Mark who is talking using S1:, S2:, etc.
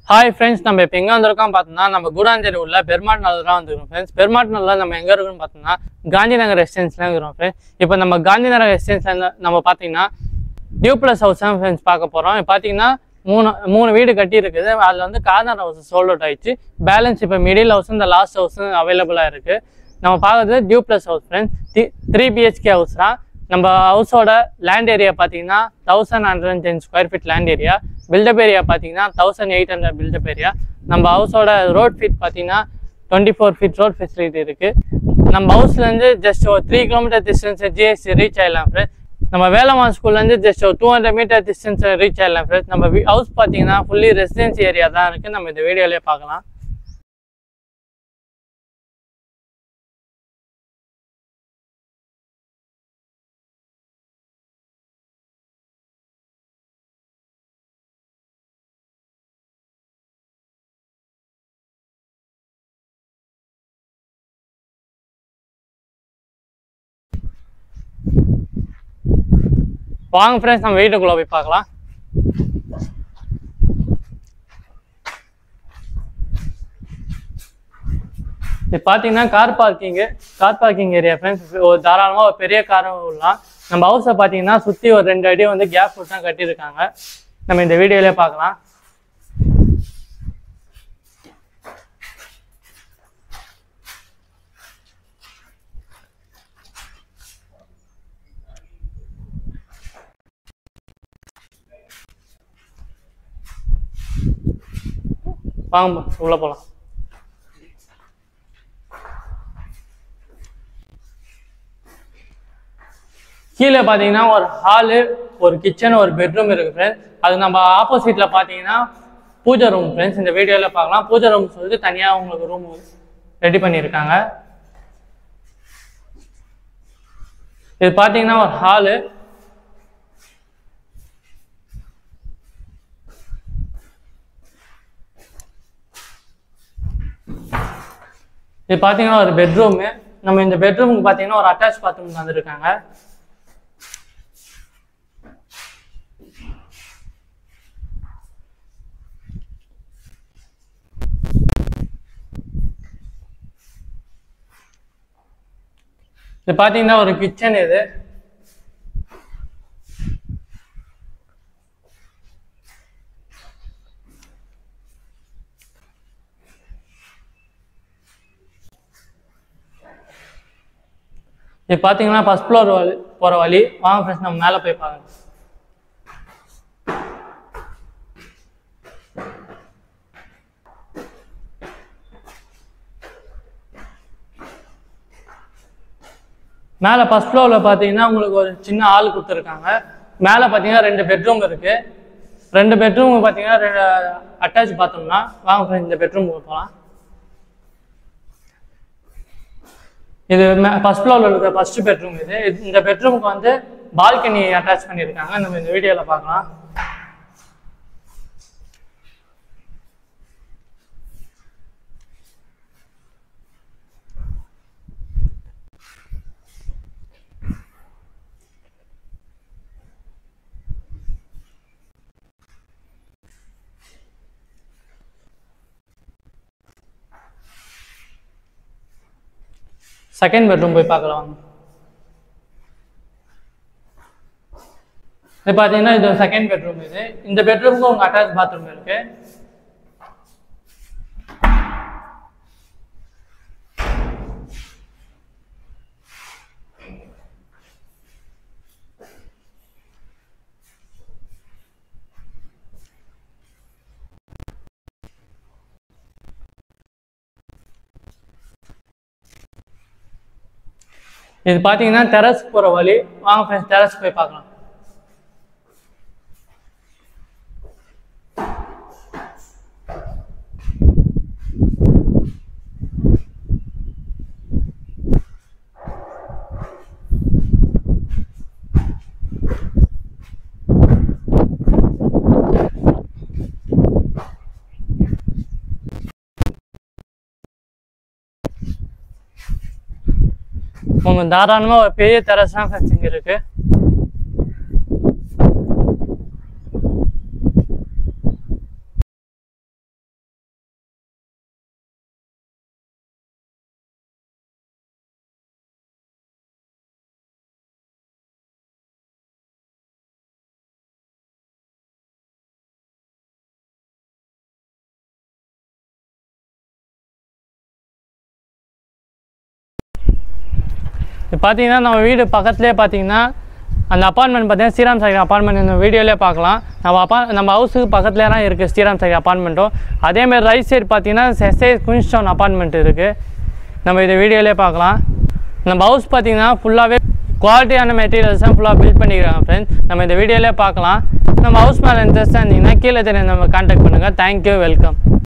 S1: hi friends நம்ம இப்போ எங்கே வந்திருக்கோம் பார்த்தோம்னா நம்ம கூடாஞ்சேரி உள்ள பெருமாட் நல்லூர் தான் வந்துருக்கோம் ஃப்ரெண்ட்ஸ் பெருமாட் நல்லூர் நம்ம எங்கே இருக்கோம்னு பார்த்தோம்னா காந்தி நகர் ரெசிடென்ஸ்லாம் இருக்கிறோம் ஃப்ரெண்ட்ஸ் இப்போ நம்ம காந்தி நகர் ரெசிடென்ஸ்ல நம்ம பார்த்தீங்கன்னா நியூ ப்ளஸ் ஹவுஸ் தான் ஃப்ரெண்ட்ஸ் பார்க்க போகிறோம் இப்போ பார்த்தீங்கன்னா மூணு மூணு வீடு கட்டி இருக்குது அதில் வந்து கார்னர் ஹவுஸ் சோல்ட் அவுட் ஆயிடுச்சு பேலன்ஸ் இப்போ மிடில் ஹவுஸ் இந்த லாஸ்ட் ஹவுஸும் அவைலபிளாக இருக்குது நம்ம பார்க்குறது duplex house friends three BHK house தான் நம்ம ஹவுஸோட லேண்ட் ஏரியா பார்த்தீங்கன்னா thousand hundred and ten square feet land area built up area பார்த்தீங்கன்னா thousand eight hundred built up area நம்ம ஹவுஸோட ரோட் ஃபீட் பார்த்தீங்கன்னா twenty four feet road facility இருக்குது நம்ம ஹவுஸ்லேருந்து ஜஸ்ட் ஒரு three kilometre distance GST reach ஆயிடலாம் ஃப்ரெண்ட்ஸ் நம்ம வேலம்மாள் ஸ்கூல்லேருந்து ஜஸ்ட் ஒரு two hundred metre distance reach ஆயிடலாம் ஃப்ரெண்ட்ஸ் நம்ம ஹவுஸ் பார்த்தீங்கன்னா ஃபுல்லி ரெசிடென்சி ஏரியா தான் இருக்குது நம்ம இந்த வீடியோலேயே பார்க்கலாம் வாங்க ஃப்ரெண்ட்ஸ் நம்ம வீட்டுக்குள்ளே போய் பார்க்கலாம் இது பார்த்தீங்கன்னா car parking car parking area friends ஒரு தாராளமாக ஒரு பெரிய காரும் விடலாம் நம்ம ஹவுஸை பார்த்தீங்கன்னா சுற்றி ஒரு ரெண்டு அடி வந்து கேப் விட்டு தான் கட்டியிருக்காங்க நம்ம இந்த வீடியோலேயே பார்க்கலாம் வாங்க உள்ள போகலாம் கீழே பார்த்தீங்கன்னா ஒரு ஹாலு ஒரு கிச்சன் ஒரு பெட்ரூம் இருக்கு ஃப்ரெண்ட்ஸ் அது நம்ம ஆப்போசிட்ல பார்த்தீங்கன்னா பூஜை ரூம் ஃப்ரெண்ட்ஸ் இந்த வீடியோவில் பார்க்கலாம் பூஜை ரூம் சொல்லிட்டு தனியாக உங்களுக்கு ரூம் ரெடி பண்ணியிருக்காங்க இது பார்த்தீங்கன்னா ஒரு ஹாலு இது பார்த்தீங்கன்னா ஒரு பெட்ரூமு நம்ம இந்த பெட்ரூமுக்கு பார்த்தீங்கன்னா ஒரு அட்டாச் பாத்ரூம் வந்துருக்காங்க இது பார்த்தீங்கன்னா ஒரு கிச்சன் இது இது பார்த்தீங்கன்னா ஃபர்ஸ்ட் ஃப்ளோர் வழி போகிற வழி வாங்க ஃப்ரெண்ட்ஸ் நம்ம மேலே போய் பார்க்கலாம் மேலே ஃபர்ஸ்ட் ஃப்ளோரில் பார்த்தீங்கன்னா உங்களுக்கு ஒரு சின்ன ஹால் கொடுத்துருக்காங்க மேலே பார்த்தீங்கன்னா ரெண்டு பெட்ரூம் இருக்குது ரெண்டு பெட்ரூம் பார்த்தீங்கன்னா ரெண்டு அட்டாச் பார்த்தோம்னா வாங்க ஃப்ரெண்ட்ஸ் இந்த பெட்ரூமுக்கு போகலாம் இது ஃபர்ஸ்ட் ஃப்ளோரில் இருக்கிற ஃபர்ஸ்ட் பெட்ரூம் இது இது- இந்த பெட்ரூமுக்கு வந்து பால்கனி அட்டாச் பண்ணியிருக்காங்க நம்ம இந்த வீடியோவில் பார்க்கலாம் செகண்ட் பெட்ரூம் போய் பார்க்கலாம் வாங்க இது பார்த்தீங்கன்னா இது செகண்ட் பெட்ரூம் இது இந்த பெட்ரூமுக்கு உங்க அட்டாச் பாத்ரூம் இருக்கு இது பார்த்தீங்கன்னா டெரஸ் போகிற வழி வாங்க ஃப்ரெண்ட்ஸ் டெரஸ் போய் பார்க்கலாம் உங்க தாராளமாக ஒரு பெரிய டெரஸ் தான் ஃப்ரெண்ட்ஸ் இங்கே இருக்கு இது பார்த்தீங்கன்னா நம்ம வீடு பக்கத்துலேயே பார்த்தீங்கன்னா அந்த அப்பார்ட்மெண்ட் பார்த்தீங்கன்னா ஸ்ரீராம் சாகர் அப்பார்ட்மெண்ட் இந்த வீடியோலேயே பார்க்கலாம் நம்ம அப்பா நம்ம ஹவுஸுக்கு பக்கத்துலேயே தான் இருக்குது ஸ்ரீராம் சாகர் அப்பார்ட்மெண்ட்டும் அதேமாதிரி ரைட் சைடு பார்த்தீங்கன்னா எஸ்ஐ குயின்ஸ்டோன் அப்பார்ட்மெண்ட் இருக்குது நம்ம இதை வீடியோலேயே பார்க்கலாம் நம்ம ஹவுஸ் பார்த்தீங்கன்னா ஃபுல்லாகவே குவாலிட்டியான மெட்டீரியல்ஸ் தான் ஃபுல்லாக பில்ட் பண்ணிக்கிறாங்க ஃப்ரெண்ட்ஸ் நம்ம இந்த வீடியோலேயே பார்க்கலாம் நம்ம ஹவுஸ் மேலே இன்ட்ரெஸ்ட்டாக இருந்தீங்கன்னா கீழே தெரியும் நம்ம கான்டாக்ட் பண்ணுங்கள் தேங்க்யூ வெல்கம்